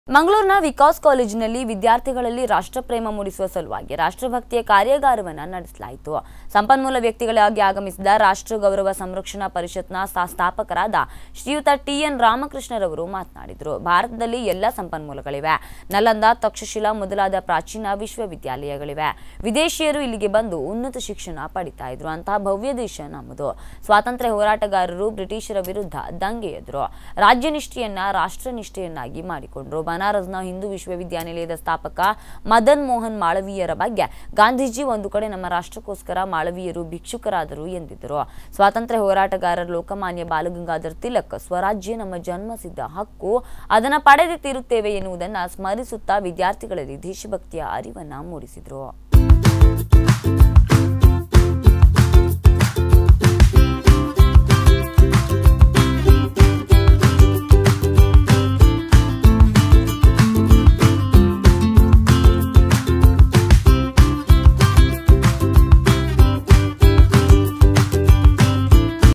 ಮಂಗಳೂರಿನ ವಿಕಾಸ್ ಕಾಲೇಜಿನಲ್ಲಿ ವಿದ್ಯಾರ್ಥಿಗಳಲ್ಲಿ ರಾಷ್ಟ್ರಪ್ರೇಮ ಮೂಡಿಸುವ ಸಲುವಾಗಿ ರಾಷ್ಟ್ರಭಕ್ತಿಯ ಕಾರ್ಯಾಗಾರವನ್ನು ನಡೆಸಲಾಯಿತು ಸಂಪನ್ಮೂಲ ವ್ಯಕ್ತಿಗಳಾಗಿ ಆಗಮಿಸಿದ ರಾಷ್ಟ್ರ ಗೌರವ ಸಂರಕ್ಷಣಾ ಪರಿಷತ್ನ ಸಾ- ಸ್ಥಾಪಕರಾದ ಶ್ರೀಯುತ ಟಿ ಎನ್ ರಾಮಕೃಷ್ಣರವರು ಮಾತನಾಡಿದರು ಭಾರತದಲ್ಲಿ ಎಲ್ಲ ಸಂಪನ್ಮೂಲಗಳಿವೆ ನಲಂದ ತಕ್ಷಶಿಲಾ ಮೊದಲಾದ ಪ್ರಾಚೀನ ವಿಶ್ವವಿದ್ಯಾಲಯಗಳಿವೆ ವಿದೇಶಿಯರು ಇಲ್ಲಿಗೆ ಬಂದು ಉನ್ನತ ಶಿಕ್ಷಣ ಪಡಿತಾ ಇದ್ರು ಅಂತಹ ಭವ್ಯ ದೇಶ ನಮ್ಮದು ಸ್ವಾತಂತ್ರ್ಯ ಹೋರಾಟಗಾರರು ಬ್ರಿಟಿಷರ ವಿರುದ್ಧ ದಂಗೆ ಎದ್ರು ರಾಜ್ಯನಿಷ್ಠೆಯನ್ನ ರಾಷ್ಟ್ರನಿಷ್ಠೆಯನ್ನಾಗಿ ಮಾಡಿಕೊಂಡ್ರು ಬನಾರಸ್ನ ಹಿಂದೂ ವಿಶ್ವವಿದ್ಯಾನಿಲಯದ ಸ್ಥಾಪಕ ಮದನ್ ಮೋಹನ್ ಮಾಳವೀಯರ ಬಗ್ಗೆ ಗಾಂಧೀಜಿ ಒಂದು ಕಡೆ ನಮ್ಮ ರಾಷ್ಟ್ರಕ್ಕೋಸ್ಕರ ಮಾಳವೀಯರು ಭಿಕ್ಷುಕರಾದರು ಎಂದಿದ್ದರು ಸ್ವಾತಂತ್ರ್ಯ ಹೋರಾಟಗಾರರ ಲೋಕಮಾನ್ಯ ಬಾಲಗಂಗಾಧರ್ ತಿಲಕ್ ಸ್ವರಾಜ್ಯ ನಮ್ಮ ಜನ್ಮಸಿದ್ಧ ಹಕ್ಕು ಅದನ್ನು ಪಡೆದೇ ತೀರುತ್ತೇವೆ ಎನ್ನುವುದನ್ನು ಸ್ಮರಿಸುತ್ತಾ ವಿದ್ಯಾರ್ಥಿಗಳಲ್ಲಿ ದೇಶಭಕ್ತಿಯ ಅರಿವನ್ನ ಮೂಡಿಸಿದರು